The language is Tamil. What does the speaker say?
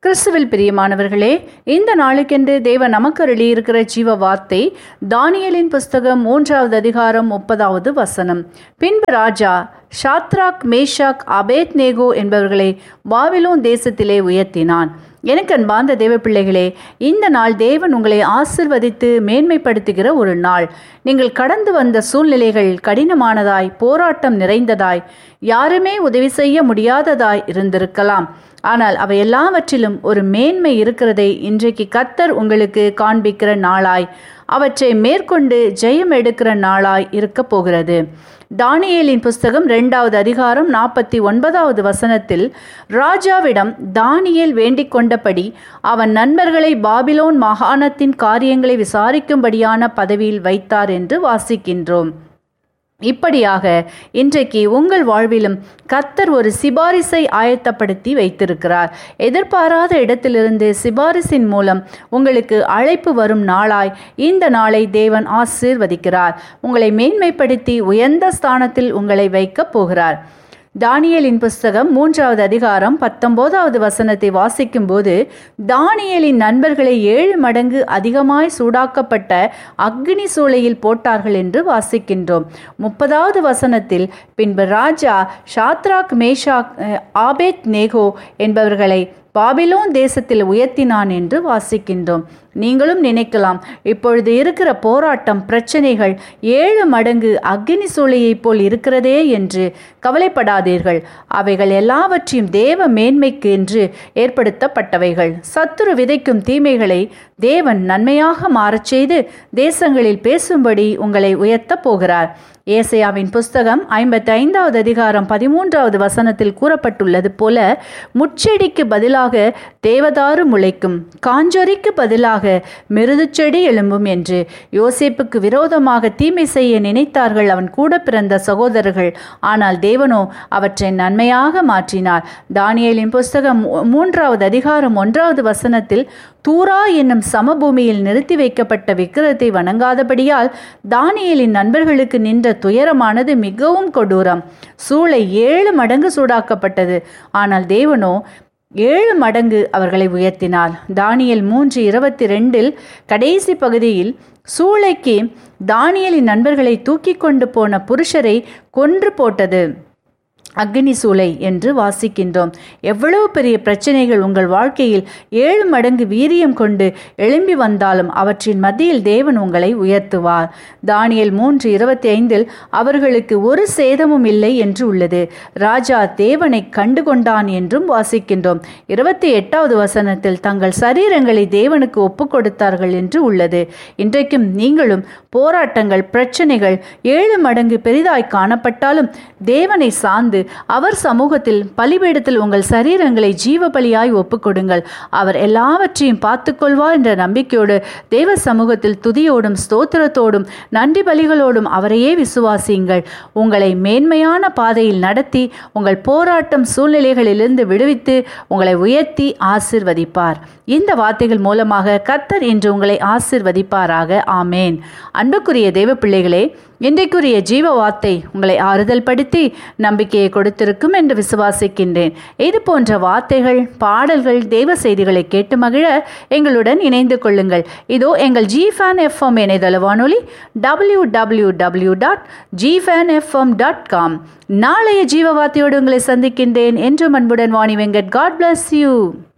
கிறிஸ்துவில் பிரியமானவர்களே இந்த நாளுக்கென்று தேவன் நமக்கு அருளியிருக்கிற ஜீவ வார்த்தை தானியலின் புஸ்தகம் மூன்றாவது அதிகாரம் முப்பதாவது வசனம் பின்பு ராஜா ஷாத்ராக் மேஷாக் அபேத் நேகோ என்பவர்களை பாபிலோன் தேசத்திலே உயர்த்தினான் எனக்கு அன்பார்ந்த தேவ பிள்ளைகளே இந்த நாள் தேவன் உங்களை ஆசிர்வதித்து மேன்மைப்படுத்துகிற ஒரு நாள் நீங்கள் கடந்து வந்த சூழ்நிலைகள் கடினமானதாய் போராட்டம் நிறைந்ததாய் யாருமே உதவி செய்ய முடியாததாய் இருந்திருக்கலாம் ஆனால் அவை எல்லாவற்றிலும் ஒரு மேன்மை இருக்கிறதை இன்றைக்கு கத்தர் உங்களுக்கு காண்பிக்கிற நாளாய் அவற்றை மேற்கொண்டு ஜெயம் எடுக்கிற நாளாய் இருக்க போகிறது தானியேலின் புஸ்தகம் இரண்டாவது அதிகாரம் நாற்பத்தி ஒன்பதாவது வசனத்தில் ராஜாவிடம் தானியேல் வேண்டிக் கொண்டபடி அவன் நண்பர்களை பாபிலோன் மாகாணத்தின் காரியங்களை விசாரிக்கும்படியான பதவியில் வைத்தார் என்று வாசிக்கின்றோம் இப்படியாக இன்றைக்கு உங்கள் வாழ்விலும் கத்தர் ஒரு சிபாரிசை ஆயத்தப்படுத்தி வைத்திருக்கிறார் எதிர்பாராத இடத்திலிருந்து சிபாரிசின் மூலம் உங்களுக்கு அழைப்பு வரும் நாளாய் இந்த நாளை தேவன் ஆசீர்வதிக்கிறார் உங்களை மேன்மைப்படுத்தி உயர்ந்த ஸ்தானத்தில் உங்களை வைக்கப் போகிறார் தானியலின் புஸ்தகம் மூன்றாவது அதிகாரம் பத்தொன்பதாவது வசனத்தை வாசிக்கும்போது தானியலின் நண்பர்களை ஏழு மடங்கு அதிகமாய் சூடாக்கப்பட்ட அக்னி சூளையில் போட்டார்கள் என்று வாசிக்கின்றோம் முப்பதாவது வசனத்தில் பின்பு ராஜா ஷாத்ராக் மேஷாக் ஆபேத் நேகோ என்பவர்களை பாபிலோன் தேசத்தில் உயர்த்தினான் என்று வாசிக்கின்றோம் நீங்களும் நினைக்கலாம் இப்பொழுது இருக்கிற போராட்டம் பிரச்சனைகள் ஏழு மடங்கு அக்னி சூளையைப் போல் இருக்கிறதே என்று கவலைப்படாதீர்கள் அவைகள் எல்லாவற்றையும் தேவ மேன்மைக்கு என்று ஏற்படுத்தப்பட்டவைகள் சத்துரு விதைக்கும் தீமைகளை தேவன் நன்மையாக மாறச் செய்து தேசங்களில் பேசும்படி உங்களை உயர்த்தப் போகிறார் ஏசையாவின் புஸ்தகம் ஐம்பத்தி ஐந்தாவது அதிகாரம் பதிமூன்றாவது வசனத்தில் கூறப்பட்டுள்ளது போல முச்செடிக்கு பதிலாக தேவதாறு முளைக்கும் காஞ்சொரிக்கு பதிலாக மிருதுச்செடி எழும்பும் என்று யோசேப்புக்கு விரோதமாக தீமை செய்ய நினைத்தார்கள் அவன் கூட பிறந்த சகோதரர்கள் ஆனால் தேவனோ அவற்றை நன்மையாக மாற்றினார் தானியலின் புஸ்தகம் மூன்றாவது அதிகாரம் ஒன்றாவது வசனத்தில் தூரா என்னும் சமபூமியில் நிறுத்தி வைக்கப்பட்ட விக்கிரத்தை வணங்காதபடியால் தானியலின் நண்பர்களுக்கு நின்ற துயரமானது மிகவும் கொடூரம் சூளை ஏழு மடங்கு சூடாக்கப்பட்டது ஆனால் தேவனோ ஏழு மடங்கு அவர்களை உயர்த்தினார் தானியல் மூன்று இருபத்தி ரெண்டில் கடைசி பகுதியில் சூளைக்கு தானியலின் நண்பர்களை தூக்கி கொண்டு போன புருஷரை கொன்று போட்டது அக்னி சூளை என்று வாசிக்கின்றோம் எவ்வளவு பெரிய பிரச்சனைகள் உங்கள் வாழ்க்கையில் ஏழு மடங்கு வீரியம் கொண்டு எழும்பி வந்தாலும் அவற்றின் மத்தியில் தேவன் உங்களை உயர்த்துவார் தானியல் மூன்று இருபத்தி ஐந்தில் அவர்களுக்கு ஒரு சேதமும் இல்லை என்று உள்ளது ராஜா தேவனை கண்டு கொண்டான் என்றும் வாசிக்கின்றோம் இருபத்தி எட்டாவது வசனத்தில் தங்கள் சரீரங்களை தேவனுக்கு ஒப்பு கொடுத்தார்கள் என்று உள்ளது இன்றைக்கும் நீங்களும் போராட்டங்கள் பிரச்சனைகள் ஏழு மடங்கு பெரிதாய் காணப்பட்டாலும் தேவனை சார்ந்து அவர் சமூகத்தில் பலிபீடத்தில் உங்கள் சரீரங்களை ஜீவ பலியாய் ஒப்புக்கொடுங்கள் அவர் எல்லாவற்றையும் பார்த்துக்கொள்வார் என்ற நம்பிக்கையோடு தேவ சமூகத்தில் துதியோடும் ஸ்தோத்திரத்தோடும் நன்றி பலிகளோடும் அவரையே விசுவாசியுங்கள் உங்களை மேன்மையான பாதையில் நடத்தி உங்கள் போராட்டம் சூழ்நிலைகளிலிருந்து விடுவித்து உங்களை உயர்த்தி ஆசிர்வதிப்பார் இந்த வார்த்தைகள் மூலமாக கத்தர் இன்று உங்களை ஆசிர்வதிப்பாராக ஆமேன் அன்புக்குரிய தேவ பிள்ளைகளே இன்றைக்குரிய ஜீவ வார்த்தை உங்களை ஆறுதல் படுத்தி நம்பிக்கையை கொடுத்திருக்கும் என்று விசுவாசிக்கின்றேன் இது போன்ற வார்த்தைகள் பாடல்கள் தெய்வ செய்திகளை கேட்டு மகிழ எங்களுடன் இணைந்து கொள்ளுங்கள் இதோ எங்கள் ஜி ஃபேன் எஃப்எம் இணையதள வானொலி W W W dot G fan FM dot com நாளைய ஜீவ வார்த்தையோடு உங்களை சந்திக்கின்றேன் என்றும் அன்புடன் Vani Venkat God bless you